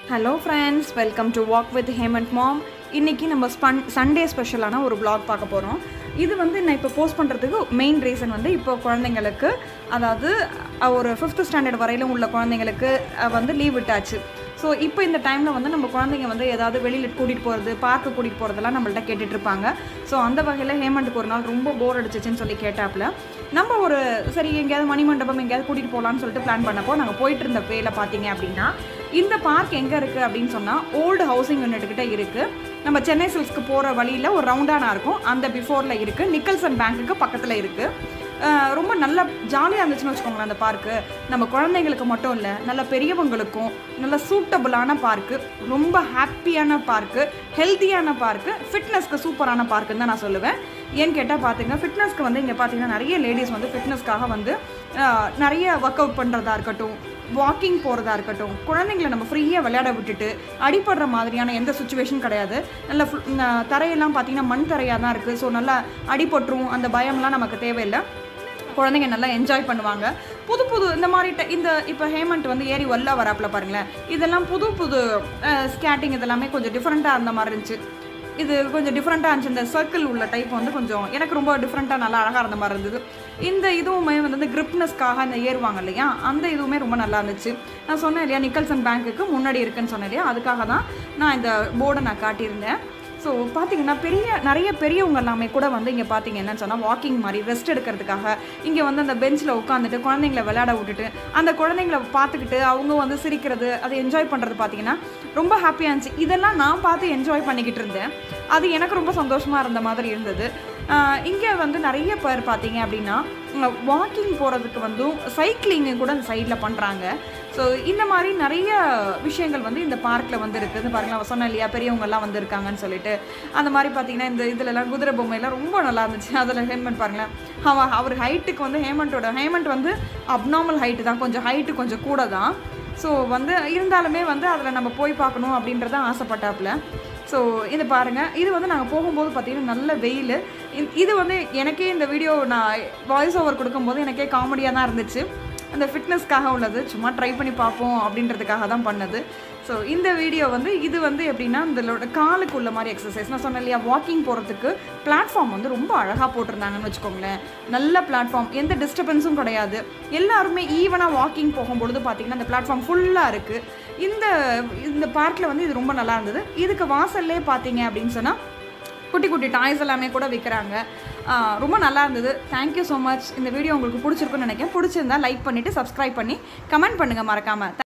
hello friends welcome to walk with Hemant mom இன்றைக்கி நம்ம spun Sunday ஸ்பெஷலான ஒரு vlog பார்க்க போகிறோம் இது வந்து நான் இப்போ போஸ்ட் பண்ணுறதுக்கு மெயின் ரீசன் வந்து இப்போ குழந்தைங்களுக்கு அதாவது அஹ், ஒரு ஃபிஃப்த் ஸ்டாண்டர்ட் வரையிலும் உள்ள குழந்தைங்களுக்கு அஹ், வந்து லீவ் விட்டாச்சு ஸோ இப்போ இந்த டைமில் வந்து நம்ம குழந்தைங்க வந்து ஏதாவது வெளியில் கூட்டிகிட்டு போகிறது பார்க்கு கூட்டிகிட்டு போகிறதெல்லாம் நம்மள்ட்ட கேட்டுட்டு இருப்பாங்க ஸோ அந்த வகையில் ஹேமண்ட்டுக்கு ஒரு நாள் ரொம்ப போர் அடிச்சிச்சுன்னு சொல்லி கேட்டாப்புல நம்ம ஒரு சரி எங்கேயாவது மணிமண்டபம் எங்கேயாவது கூட்டிகிட்டு போகலான்னு சொல்லிட்டு பிளான் பண்ணப்போ நாங்கள் போயிட்டு இருந்த வேலை பார்த்தீங்க அப்படின்னா இந்த பார்க் எங்கே இருக்குது அப்படின்னு சொன்னால் ஓல்டு ஹவுசிங் யூனிட் கிட்ட இருக்குது நம்ம சென்னை சில்ஸ்க்கு போகிற வழியில் ஒரு ரவுண்டானா இருக்கும் அந்த பிஃபோரில் இருக்குது நிக்கல்சன் பேங்க்குக்கு பக்கத்தில் இருக்குது அஹ் ரொம்ப நல்ல ஜாலியாக இருந்துச்சுன்னு வச்சுக்கோங்களேன் அந்த பார்க்கு நம்ம குழந்தைங்களுக்கு மட்டும் இல்லை நல்ல பெரியவங்களுக்கும் நல்ல சூட்டபுளான பார்க்கு ரொம்ப ஹாப்பியான பார்க்கு ஹெல்த்தியான பார்க்கு ஃபிட்னஸ்க்கு சூப்பரான பார்க்குன்னு தான் நான் சொல்லுவேன் ஏன்னு கேட்டால் பார்த்துங்க ஃபிட்னஸ்க்கு வந்து இங்கே பார்த்தீங்கன்னா நிறைய லேடிஸ் வந்து ஃபிட்னஸ்க்காக வந்து அஹ், நிறைய ஒர்க் அவுட் பண்ணுறதா இருக்கட்டும் வாக்கிங் போகிறதா இருக்கட்டும் குழந்தைங்களை நம்ம ஃப்ரீயாக விளையாட விட்டுட்டு அடிபடுற மாதிரியான எந்த சுச்சுவேஷன் கிடையாது நல்ல full- ந- தரையெல்லாம் பார்த்தீங்கன்னா மண் தரையாக தான் இருக்குது ஸோ நல்லா அடிபட்டுரும் அந்த பயம்லாம் நமக்கு தேவையில்லை குழந்தைங்க நல்லா என்ஜாய் பண்ணுவாங்க புது புது இந்த மாதிரி ட- இந்த இப்போ ஹேமண்ட் வந்து ஏறி ஒல்லா வராப்புல பாருங்களேன் இதெல்லாம் புது புது ஸ்கேட்டிங் இதெல்லாமே கொஞ்சம் டிஃப்ரெண்ட்டாக இருந்த மாதிரி இருந்துச்சு இது கொஞ்சம் டிஃப்ரெண்ட்டாக இருந்துச்சு இந்த சர்க்கிள் உள்ள டைப் வந்து கொஞ்சம் எனக்கு ரொம்ப டிஃப்ரெண்ட்டாக நல்லா அழகாக இருந்த மாதிரி இருந்தது இந்த இதுவுமே வந்து இந்த கிரிப்னஸ்க்காக இந்த ஏறுவாங்க இல்லையா அந்த இதுவுமே ரொம்ப நல்லா இருந்துச்சு நான் சொன்னேன் இல்லையா நிக்கல்சன் பேங்க்குக்கு முன்னாடி இருக்குன்னு சொன்னேன் இல்லையா அதுக்காக தான் நான் இந்த போர்டை நான் காட்டியிருந்தேன் ஸோ பார்த்தீங்கன்னா பெரிய நிறைய பெரியவங்க எல்லாமே கூட வந்து இங்கே பார்த்தீங்க என்னன்னு சொன்னால் வாக்கிங் மாதிரி ரெஸ்ட் எடுக்கிறதுக்காக இங்கே வந்து அந்த பெஞ்சில் உட்காந்துட்டு குழந்தைங்கள விளையாட விட்டுட்டு அந்த குழந்தைங்கள பார்த்துக்கிட்டு அவங்க வந்து சிரிக்கிறது அதை என்ஜாய் பண்ணுறது பார்த்தீங்கன்னா ரொம்ப ஹாப்பியாக இருந்துச்சு இதெல்லாம் நான் பார்த்து என்ஜாய் பண்ணிக்கிட்டு இருந்தேன் அது எனக்கு ரொம்ப சந்தோஷமாக இருந்த மாதிரி இருந்தது இங்கே வந்து நிறைய பேர் பார்த்தீங்க அப்படின்னா வாக்கிங் போகிறதுக்கு வந்து சைக்கிளிங்கு கூட அந்த சைடில் பண்ணுறாங்க ஸோ இந்த மாதிரி நிறைய விஷயங்கள் வந்து இந்த பார்க்கில் வந்து இருக்குது பாருங்களேன் சொன்னேன் இல்லையா பெரியவங்கெல்லாம் வந்திருக்காங்கன்னு சொல்லிட்டு அந்த மாதிரி பார்த்தீங்கன்னா இந்த இதுலலாம் குதிரை பொம்மையெல்லாம் ரொம்ப நல்லா இருந்துச்சு அதில் ஹேமண்ட் பாருங்களேன் அவன் அவர் ஹைட்டுக்கு வந்து ஹேமண்ட்டோட ஹேமண்ட் வந்து அப்நார்மல் ஹைட்டு தான் கொஞ்சம் ஹைட்டு கொஞ்சம் கூட தான் ஸோ வந்து இருந்தாலுமே வந்து அதில் நம்ம போய் பார்க்கணும் அப்படின்றத ஆசைப்பட்டாப்புல ஸோ இது பாருங்கள் இது வந்து நாங்கள் போகும்போது பார்த்தீங்கன்னா நல்ல வெயில் இ- இது வந்து எனக்கே இந்த வீடியோ நான் வாய்ஸ் ஓவர் கொடுக்கும்போது எனக்கே காமெடியாக தான் இருந்துச்சு அந்த ஃபிட்னஸ்க்காக உள்ளது சும்மா ட்ரை பண்ணி பார்ப்போம் அப்படின்றதுக்காக தான் பண்ணது ஸோ இந்த வீடியோ வந்து இது வந்து எப்படின்னா இந்த காலுக்கு உள்ள மாதிரி எக்ஸசைஸ் நான் சொன்னேன் இல்லையா வாக்கிங் போகிறதுக்கு பிளாட்ஃபார்ம் வந்து ரொம்ப அழகாக போட்டிருந்தாங்கன்னு வச்சுக்கோங்களேன் நல்ல பிளாட்ஃபார்ம் எந்த டிஸ்டர்பன்ஸும் கிடையாது எல்லாருமே ஈவனாக வாக்கிங் போகும்பொழுது பார்த்தீங்கன்னா அந்த பிளாட்ஃபார்ம் ஃபுல்லாக இருக்குது இந்த இந்த பார்க்கில் வந்து இது ரொம்ப நல்லா இருந்தது இதுக்கு வாசல்லே பார்த்தீங்க அப்படின்னு சொன்னால் குட்டி குட்டி டாய்ஸ் எல்லாமே கூட விற்கிறாங்க ரொம்ப நல்லா இருந்தது தேங்க்யூ ஸோ மச் இந்த வீடியோ உங்களுக்கு பிடிச்சிருக்குன்னு நினைக்கிறேன் பிடிச்சிருந்தா லைக் பண்ணிவிட்டு சப்ஸ்கிரைப் பண்ணி கமெண்ட் பண்ணுங்கள் மறக்காமல்